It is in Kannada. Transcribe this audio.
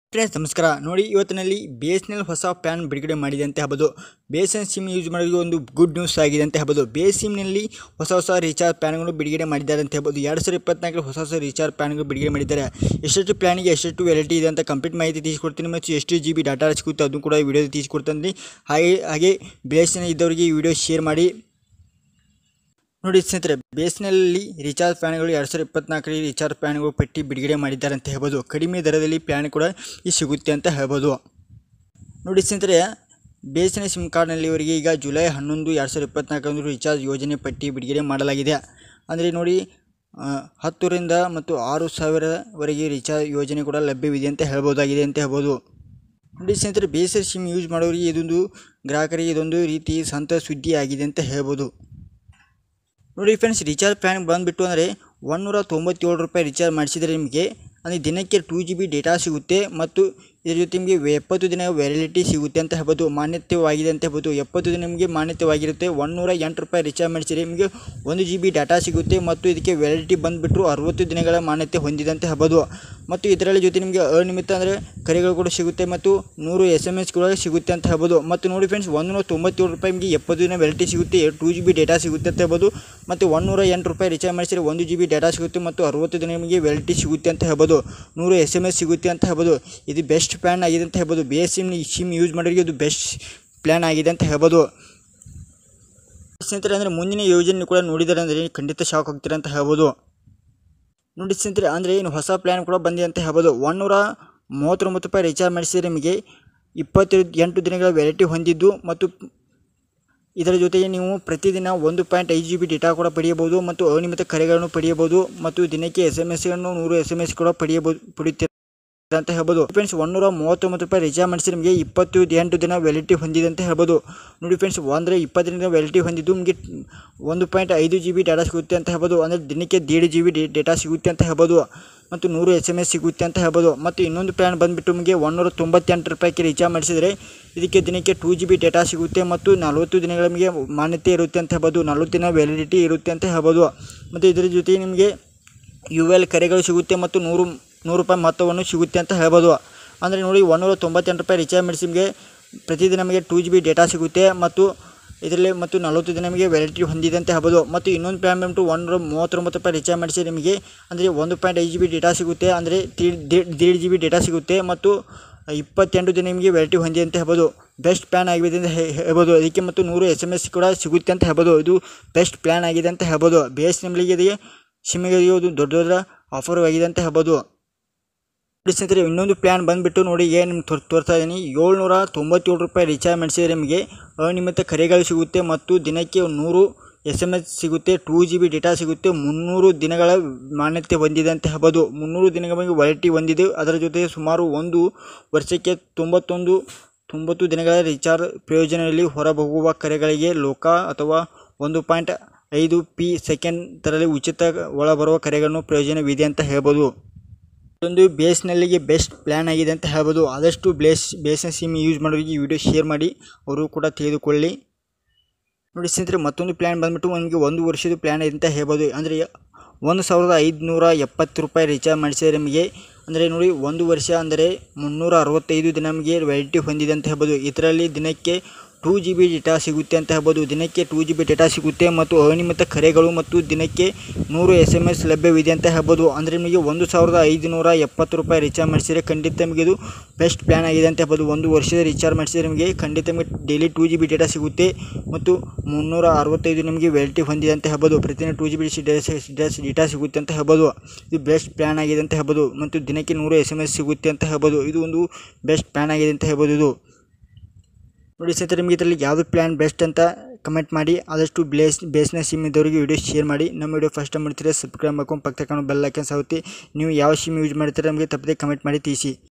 ಫ್ರೆಂಡ್ಸ್ ನಮಸ್ಕಾರ ನೋಡಿ ಇವತ್ತಿನಲ್ಲಿ ಬಿ ಎಸ್ ಎನ್ ಎಲ್ ಹೊಸ ಪ್ಯಾನ್ ಬಿಡುಗಡೆ ಮಾಡಿದೆ ಅಂತ ಹೇಳ್ಬೋದು B S N SIM use ಮಾಡೋರಿಗೆ ಒಂದು ಗುಡ್ ನ್ಯೂಸ್ ಆಗಿದೆ ಅಂತ ಹೇಳ್ಬೋದು ಬಿ ಎಸ್ ಸಿಮ್ನಲ್ಲಿ ಹೊಸ ಹೊಸ ರೀಚಾರ್ಜ್ ಪ್ಯಾನ್ಗಳು ಬಿಡುಗಡೆ ಮಾಡಿದ್ದಾರೆ ಅಂತ ಹೇಳ್ಬೋದು ಎರಡು ಸಾವಿರದ ಇಪ್ಪತ್ನಾಲ್ಕರಲ್ಲಿ ಹೊಸ ಹೊಸ ರೀಚಾರ್ಜ್ ಪ್ಯಾನ್ಗಳು ಬಿಡುಗಡೆ ಮಾಡಿದ್ದಾರೆ ಎಷ್ಟೆಷ್ಟು ಪ್ಲಾನಿಗೆ ಎಷ್ಟೆಷ್ಟು ವೆರೈಟಿ ಇದೆ ಅಂತ ಕಂಪ್ಲೀಟ್ ಮಾಹಿತಿ ತಿಳಿಸ್ಕೊಡ್ತೀನಿ ಮತ್ತು ಎಷ್ಟು ಜಿ ಬಿ ಡಾಟಾ ಸಿಗುತ್ತೆ ಅದನ್ನು ಕೂಡ ವಿಡಿಯೋ ತಿಳಿಸ್ಕೊಡ್ತೀನಿ ಹಾಗೆ ಹಾಗೆ ಬಿ ಎಸ್ ಎನ್ ಇದ್ದವರಿಗೆ ಈ ವಿಡಿಯೋ ಶೇರ್ ಮಾಡಿ ನೋಡಿ ಸ್ನೇಹಿತರೆ ಬೇಸ್ನಲ್ಲಿ ರೀಚಾರ್ಜ್ ಪ್ಲಾನ್ಗಳು ಎರಡು ಸಾವಿರದ ಇಪ್ಪತ್ನಾಲ್ಕರಲ್ಲಿ ರೀಚಾರ್ಜ್ ಪ್ಲಾನ್ಗಳು ಪಟ್ಟಿ ಬಿಡುಗಡೆ ಮಾಡಿದ್ದಾರೆ ಅಂತ ಹೇಳ್ಬೋದು ಕಡಿಮೆ ದರದಲ್ಲಿ ಪ್ಲಾನ್ ಕೂಡ ಈ ಸಿಗುತ್ತೆ ಅಂತ ಹೇಳ್ಬೋದು ನೋಡಿ ಸ್ನೇಹಿತರೆ ಬೇಸಿನ ಸಿಮ್ ಕಾರ್ಡ್ನಲ್ಲಿ ಇವರಿಗೆ ಈಗ ಜುಲೈ ಹನ್ನೊಂದು ಎರಡು ಸಾವಿರದ ಇಪ್ಪತ್ನಾಲ್ಕರಂದು ರೀಚಾರ್ಜ್ ಯೋಜನೆ ಪಟ್ಟಿ ಬಿಡುಗಡೆ ಮಾಡಲಾಗಿದೆ ಅಂದರೆ ನೋಡಿ ಆ, ಹತ್ತರಿಂದ ಮತ್ತು ಆರು ಸಾವಿರವರೆಗೆ ರೀಚಾರ್ಜ್ ಯೋಜನೆ ಕೂಡ ಲಭ್ಯವಿದೆ ಅಂತ ಹೇಳ್ಬೋದಾಗಿದೆ ಅಂತ ಹೇಳ್ಬೋದು ನೋಡಿ ಸ್ನೇಹಿತರೆ ಬೇಸಿನ ಸಿಮ್ ಯೂಸ್ ಮಾಡೋರಿಗೆ ಇದೊಂದು ಗ್ರಾಹಕರಿಗೆ ಇದೊಂದು ರೀತಿ ಸಂತ ಸುದ್ದಿ ಆಗಿದೆ ಅಂತ ಹೇಳ್ಬೋದು ನೋಡಿ ಫ್ರೆಂಡ್ಸ್ ರೀಚಾರ್ಜ್ ಪ್ಲ್ಯಾನ್ ಬಂದುಬಿಟ್ಟು ಅಂದರೆ ಒನ್ನೂರ ತೊಂಬತ್ತೇಳು ರೂಪಾಯಿ ರೀಚಾರ್ಜ್ ಮಾಡಿಸಿದರೆ ನಿಮಗೆ ಅಂದರೆ ದಿನಕ್ಕೆ ಟೂ ಜಿ ಬಿ ಡೇಟಾ ಸಿಗುತ್ತೆ ಮತ್ತು ಇದ್ರ ಜೊತೆ ನಿಮಗೆ ಎಪ್ಪತ್ತು ದಿನ ವ್ಯಾಲಿಡಿಟಿ ಸಿಗುತ್ತೆ ಅಂತ ಹೇಳ್ಬೋದು ಮಾನ್ಯತೆವಾಗಿದೆ ಅಂತ ಹೇಳ್ಬೋದು ಎಪ್ಪತ್ತು ದಿನ ನಿಮಗೆ ಮಾನ್ಯತೆವಾಗಿರುತ್ತೆ ಒನ್ನೂರ ಎಂಟು ರೂಪಾಯಿ ರೀಚಾರ್ಜ್ ಮಾಡಿಸಿದರೆ ನಿಮಗೆ ಒಂದು ಜಿ ಬಿ ಡಾಟಾ ಸಿಗುತ್ತೆ ಮತ್ತು ಇದಕ್ಕೆ ವ್ಯಾಲಿಡಿಟಿ ಬಂದುಬಿಟ್ಟು ಅರವತ್ತು ದಿನಗಳ ಮಾನ್ಯತೆ ಹೊಂದಿದೆ ಅಂತ ಹೇಳ್ಬೋದು ಮತ್ತು ಇದರಲ್ಲಿ ಜೊತೆ ನಿಮಗೆ ಅನಿಮಿತ ಅಂದರೆ ಕರೆಗಳು ಕೂಡ ಸಿಗುತ್ತೆ ಮತ್ತು ನೂರು ಎಸ್ ಎಮ್ ಎಸ್ ಕೂಡ ಸಿಗುತ್ತೆ ಅಂತ ಹೇಳ್ಬೋದು ಮತ್ತು ನೋಡಿ ಫ್ರೆಂಡ್ಸ್ ಒಂದುನೂರ ತೊಂಬತ್ತೇಳು ರೂಪಾಯಿ ನಿಮಗೆ ಎಪ್ಪತ್ತು ದಿನ ವ್ಯಾಲಿಡಿಟಿ ಸಿಗುತ್ತೆ ಟೂ ಜಿ ಬಿ ಡೇಟಾ ಸಿಗುತ್ತೆ ಅಂತ ಹೇಳ್ಬೋದು ಮತ್ತು ಒನ್ನೂರ ಎಂಟು ರೂಪಾಯಿ ರೀಚಾರ್ಜ್ ಮಾಡಿಸಿದರೆ ಒಂದು ಜಿ ಬಿ ಡೇಟಾ ಸಿಗುತ್ತೆ ಮತ್ತು ಅರವತ್ತು ದಿನ ನಿಮಗೆ ವ್ಯಾಲಿಡಿಟಿ ಸಿಗುತ್ತೆ ಅಂತ ಹೇಳ್ಬೋದು ನೂರು ಎಸ್ ಎಮ್ ಎಸ್ ಸಿಗುತ್ತೆ ಅಂತ ಹೇಳ್ಬೋದು ಇದು ಬೆಸ್ಟ್ ಪ್ಲ್ಯಾನ್ ಆಗಿದೆ ಅಂತ ಹೇಳ್ಬೋದು B S sim sim use ಮಾಡೋರಿಗೆ ಇದು ಬೆಸ್ಟ್ ಪ್ಲ್ಯಾನ್ ಆಗಿದೆ ಅಂತ ಹೇಳ್ಬೋದು ಸ್ನೇಹಿತರೆ ಅಂದರೆ ಮುಂದಿನ ಯೋಜನೆ ಕೂಡ ನೋಡಿದರೆ ಅಂದರೆ ಖಂಡಿತ ಶಾಕ್ ಹೋಗ್ತೀರ ಅಂತ ಹೇಳ್ಬೋದು ನೋಡಿ ಸ್ನೇಹಿತರೆ ಅಂದರೆ ಏನು ಹೊಸ ಪ್ಲ್ಯಾನ್ ಕೂಡ ಬಂದಿದೆ ಅಂತ ಹೇಳ್ಬೋದು ಒನ್ನೂರ ಮೂವತ್ತೊಂಬತ್ತು ರೂಪಾಯಿ ರೀಚಾರ್ಜ್ ಮಾಡಿಸಿದರೆ ನಿಮಗೆ ಇಪ್ಪತ್ತು ಎಂಟು ದಿನಗಳ ವ್ಯಾಲಿಟಿ ಹೊಂದಿದ್ದು ಮತ್ತು ಇದರ ಜೊತೆಗೆ ನೀವು ಪ್ರತಿದಿನ ಒಂದು ಪಾಯಿಂಟ್ ಐದು ಜಿ ಬಿ ಡೇಟಾ ಕೂಡ ಪಡೆಯಬಹುದು ಮತ್ತು ಅನಿಯಮಿತ ಕರೆಗಳನ್ನು ಪಡೆಯಬಹುದು ಮತ್ತು ದಿನಕ್ಕೆ ಎಸ್ ಎಮ್ ಎಸ್ಗಳನ್ನು ನೂರು ಎಸ್ ಎಮ್ ಎಸ್ ಕೂಡ ಪಡೆಯಬಹುದು ಪಡೆಯುತ್ತೀರ ಅಂತ ಹೇಳ್ಬೋದು ಫ್ರೆಂಡ್ಸ್ ಒನ್ನೂರ ಮೂವತ್ತೊಂಬತ್ತು ರೂಪಾಯಿ ರೀಚಾರ್ಜ್ ಮಾಡಿಸಿ ನಿಮಗೆ ಇಪ್ಪತ್ತು ಎಂಟು ದಿನ ವ್ಯಾಲಿಟಿ ಹೊಂದಿದೆ ಅಂತ ಹೇಳ್ಬೋದು ನೋಡಿ ಫ್ರೆಂಡ್ಸ್ ಅಂದರೆ ಇಪ್ಪತ್ತು ದಿನ ವ್ಯಾಲಿಟಿ ಹೊಂದಿದ್ದು ನಿಮಗೆ ಒಂದು ಪಾಯಿಂಟ್ ಐದು ಜಿ ಬಿ ಡೇಟಾ ಸಿಗುತ್ತೆ ಅಂತ ಹೇಳ್ಬೋದು ಅಂದರೆ ದಿನಕ್ಕೆ ದೇಡು ಜಿ ಬಿ ಡೇಟಾ ಸಿಗುತ್ತೆ ಅಂತ ಹೇಳ್ಬೋದು ಮತ್ತು ನೂರು ಎಸ್ ಎಮ್ ಎಸ್ ಸಿಗುತ್ತೆ ಅಂತ ಹೇಳ್ಬೋದು ಮತ್ತು ಇನ್ನೊಂದು ಪ್ಲ್ಯಾನ್ ಬಂದುಬಿಟ್ಟು ನಿಮಗೆ ಒನ್ನೂರ ತೊಂಬತ್ತೆಂಟು ರೂಪಾಯಿಗೆ ರೀಚಾರ್ಜ್ ಮಾಡಿಸಿದರೆ ಇದಕ್ಕೆ ದಿನಕ್ಕೆ ಟೂ ಜಿ ಬಿ ಡೇಟಾ ಸಿಗುತ್ತೆ ಮತ್ತು ನಲವತ್ತು ದಿನಗಳ ನಿಮಗೆ ಮಾನ್ಯತೆ ಇರುತ್ತೆ ಅಂತ ಹೇಳ್ಬೋದು ನಲವತ್ತು ದಿನ ವ್ಯಾಲಿಡಿಟಿ ಇರುತ್ತೆ ಅಂತ ಹೇಳ್ಬೋದು ಮತ್ತು ಇದರ ಜೊತೆಗೆ ನಿಮಗೆ ಯು ಎಲ್ ಕರೆಗಳು ಸಿಗುತ್ತೆ ಮತ್ತು ನೂರು ನೂರು ರೂಪಾಯಿ ಮೊತ್ತವನ್ನು ಸಿಗುತ್ತೆ ಅಂತ ಹೇಳ್ಬೋದು ಅಂದರೆ ನೋಡಿ ಒಂದೂರ ತೊಂಬತ್ತೆಂಟು ರೂಪಾಯಿ ರೀಚಾರ್ಜ್ ಮಾಡಿಸಿ ನಿಮಗೆ ಪ್ರತಿದಿನ ನಮಗೆ ಟೂ ಜಿ ಬಿ ಡೇಟಾ ಸಿಗುತ್ತೆ ಮತ್ತು ಇದರಲ್ಲಿ ಮತ್ತು ನಲವತ್ತು ದಿನ ನಿಮಗೆ ವ್ಯಾಲಿಡಿಟಿ ಹೊಂದಿದೆ ಅಂತ ಹೇಳ್ಬೋದು ಮತ್ತು ಇನ್ನೊಂದು ಪ್ಲ್ಯಾನ್ ಬಂದ್ಬಿಟ್ಟು ಒಂದೂರ ಮೂವತ್ತೊಂಬತ್ತು ರೂಪಾಯಿ ರೀಚಾರ್ಜ್ ಮಾಡಿಸಿ ನಿಮಗೆ ಅಂದರೆ ಒಂದು ಪಾಯಿಂಟ್ ಐದು ಜಿ ಬಿ ಡೇಟಾ ಸಿಗುತ್ತೆ ಅಂದರೆ ದೇಡ್ ಜಿ ಬಿ ಡೇಟಾ ಸಿಗುತ್ತೆ ಮತ್ತು ಇಪ್ಪತ್ತೆಂಟು ದಿನ ನಿಮಗೆ ವ್ಯಾಲಿಟಿ ಹೊಂದಿದೆ ಅಂತ ಹೇಳ್ಬೋದು ಬೆಸ್ಟ್ ಪ್ಲ್ಯಾನ್ ಆಗಿದೆ ಅಂತ ಹೇ- ಹೇಳ್ಬೋದು ಅದಕ್ಕೆ ಮತ್ತು ನೂರು ಎಸ್ ಎಮ್ ಎಸ್ ಕೂಡ ಸಿಗುತ್ತೆ ಅಂತ ಹೇಳ್ಬೋದು ಇದು ಬೆಸ್ಟ್ ಪ್ಲ್ಯಾನ್ ಆಗಿದೆ ಅಂತ ಹೇಳ್ಬೋದು ಬಿ ಎಸ್ ನಿಮ್ಗೆ ಸಿಮ್ಮಿಗೆ ಇದು ದೊಡ್ಡ ದೊಡ್ಡ ಆಫರ್ ಆಗಿದೆ ಅಂತ ಹೇಳ್ಬೋದು ನೋಡಿ ಸ್ನೇಹಿತರೆ ಇನ್ನೊಂದು ಪ್ಲ್ಯಾನ್ ಬಂದುಬಿಟ್ಟು ನೋಡಿ ಏನು ನಿಮ್ಗೆ ತೋರ್ ತೋರ್ತಾ ಇದ್ದೀನಿ ಏಳ್ನೂರ ತೊಂಬತ್ತೇಳು ರೂಪಾಯಿ ರೀಚಾರ್ಜ್ ಮಾಡಿಸಿದರೆ ನಿಮಗೆ ಅನಿಯಮಿತ ಕರೆಗಳು ಸಿಗುತ್ತೆ ಮತ್ತು ದಿನಕ್ಕೆ ನೂರು ಎಸ್ ಎಮ್ ಎಸ್ ಸಿಗುತ್ತೆ ಟೂ ಜಿ ಬಿ ಡೇಟಾ ಸಿಗುತ್ತೆ ಮುನ್ನೂರು ದಿನಗಳ ಮಾನ್ಯತೆ ಹೊಂದಿದೆ ಅಂತ ಹೇಳ್ಬೋದು ಮುನ್ನೂರು ದಿನಗಳಿಗೆ ವ್ಯಾಲಿಟಿ ಹೊಂದಿದೆ ಅದರ ಜೊತೆಗೆ ಸುಮಾರು ಒಂದು ವರ್ಷಕ್ಕೆ ತೊಂಬತ್ತೊಂದು ತೊಂಬತ್ತು ದಿನಗಳ ರೀಚಾರ್ಜ್ ಪ್ರಯೋಜನದಲ್ಲಿ ಹೊರಹೋಗುವ ಕರೆಗಳಿಗೆ ಲೋಕ ಅಥವಾ ಒಂದು ಪಾಯಿಂಟ್ ಐದು ಪಿ ಸೆಕೆಂಡ್ ದರಲ್ಲಿ ಉಚಿತ ಒಳಬರುವ ಕರೆಗಳನ್ನು ಪ್ರಯೋಜನವಿದೆ ಅಂತ ಹೇಳ್ಬೋದು ಇದೊಂದು ಬೇಸ್ನಲ್ಲಿಗೆ ಬೆಸ್ಟ್ ಪ್ಲ್ಯಾನ್ ಆಗಿದೆ ಅಂತ ಹೇಳ್ಬೋದು ಆದಷ್ಟು ಬೇಸ್ ಬೇಸ್ನ ಸಿಮ್ ಯೂಸ್ ಮಾಡೋರಿಗೆ ಈ ವಿಡಿಯೋ ಶೇರ್ ಮಾಡಿ ಅವರು ಕೂಡ ತಿಳಿದುಕೊಳ್ಳಿ ನೋಡಿ ಸ್ನೇಹಿತರೆ ಮತ್ತೊಂದು ಪ್ಲ್ಯಾನ್ ಬಂದುಬಿಟ್ಟು ನಮಗೆ ಒಂದು ವರ್ಷದ ಪ್ಲ್ಯಾನ್ ಇದೆ ಅಂತ ಹೇಳ್ಬೋದು ಅಂದರೆ ಒಂದು ಸಾವಿರದ ಐದುನೂರ ಎಪ್ಪತ್ತು ರೂಪಾಯಿ ರೀಚಾರ್ಜ್ ಮಾಡಿಸಿದರೆ ನಿಮಗೆ ಅಂದರೆ ನೋಡಿ ಒಂದು ವರ್ಷ ಅಂದರೆ ಮುನ್ನೂರ ಅರವತ್ತೈದು ದಿನ ನಮಗೆ ವ್ಯಾಲಿಟಿ ಹೊಂದಿದೆ ಅಂತ ಹೇಳ್ಬೋದು ಇದರಲ್ಲಿ ದಿನಕ್ಕೆ ಟೂ ಜಿ ಬಿ ಡೇಟಾ ಸಿಗುತ್ತೆ ಅಂತ ಹೇಳ್ಬೋದು ದಿನಕ್ಕೆ ಟೂ ಜಿ ಬಿ ಡೇಟಾ ಸಿಗುತ್ತೆ ಮತ್ತು ಅನಿಯಮಿತ ಕರೆಗಳು ಮತ್ತು ದಿನಕ್ಕೆ ನೂರು ಎಸ್ ಎಮ್ ಎಸ್ ಲಭ್ಯವಿದೆ ಅಂತ ಹೇಳ್ಬೋದು ಅಂದರೆ ನಿಮಗೆ ಒಂದು ಸಾವಿರದ ಐದುನೂರ ಎಪ್ಪತ್ತು ರೂಪಾಯಿ ರೀಚಾರ್ಜ್ ಮಾಡಿಸಿದರೆ ಖಂಡಿತ ನಿಮಗೆ ಇದು ಬೆಸ್ಟ್ ಪ್ಲ್ಯಾನ್ ಆಗಿದೆ ಅಂತ ಹೇಳ್ಬೋದು ಒಂದು ವರ್ಷದ ರೀಚಾರ್ಜ್ ಮಾಡಿಸಿದರೆ ನಿಮಗೆ ಖಂಡಿತ ನಿಮಗೆ daily two G B data ಸಿಗುತ್ತೆ ಮತ್ತು ಮುನ್ನೂರ ಅರವತ್ತೈದು ನಿಮಗೆ ವ್ಯಾಲಿಟಿ ಹೊಂದಿದೆ ಅಂತ ಹೇಳ್ಬೋದು ಪ್ರತಿದಿನ ಟೂ ಜಿ ಬಿ ಡೇಟಾ ಸಿಗುತ್ತೆ ಅಂತ ಹೇಳ್ಬೋದು ಇದು ಬೆಸ್ಟ್ ಪ್ಲ್ಯಾನ್ ಆಗಿದೆ ಅಂತ ಹೇಳ್ಬೋದು ಮತ್ತು ದಿನಕ್ಕೆ ನೂರು ಎಸ್ ಎಮ್ ಎಸ್ ಸಿಗುತ್ತೆ ಅಂತ ಹೇಳ್ಬೋದು ಇದು ಒಂದು ಬೆಸ್ಟ್ ಪ್ಲ್ಯಾನ್ ಆಗಿದೆ ಅಂತ ಹೇಳ್ಬೋದು ಇದು ನೋಡಿ ಸ್ನೇಹಿತರೆ ನಿಮಗೆ ಇದರಲ್ಲಿ ಯಾವುದು ಪ್ಲ್ಯಾನ್ ಬೆಸ್ಟ್ ಅಂತ ಕಮೆಂಟ್ ಮಾಡಿ ಆದಷ್ಟು ಬೇಸ್ ಬೇಸ್ನ ಸಿಮ್ ಇದ್ದವರಿಗೆ ವಿಡಿಯೋ ಶೇರ್ ಮಾಡಿ ನಮ್ಮ ವಿಡಿಯೋ ಫಸ್ಟ್ ಟೈಮ್ ಮಾಡ್ತೀರಾ ಸಬ್ಸ್ಕ್ರೈಬ್ ಮಾಡ್ಕೊಂಡು ಪಕ್ಕ ತಗೊಂಡು ಬೆಲ್ ಐಕನ್ ಸಾಗುತ್ತೆ ನೀವು ಯಾವ ಸಿಮ್ ಯೂಸ್ ಮಾಡ್ತೀರಾ ನಮಗೆ ತಪ್ಪದೆ ಕಮೆಂಟ್ ಮಾಡಿ ತಿಳಿಸಿ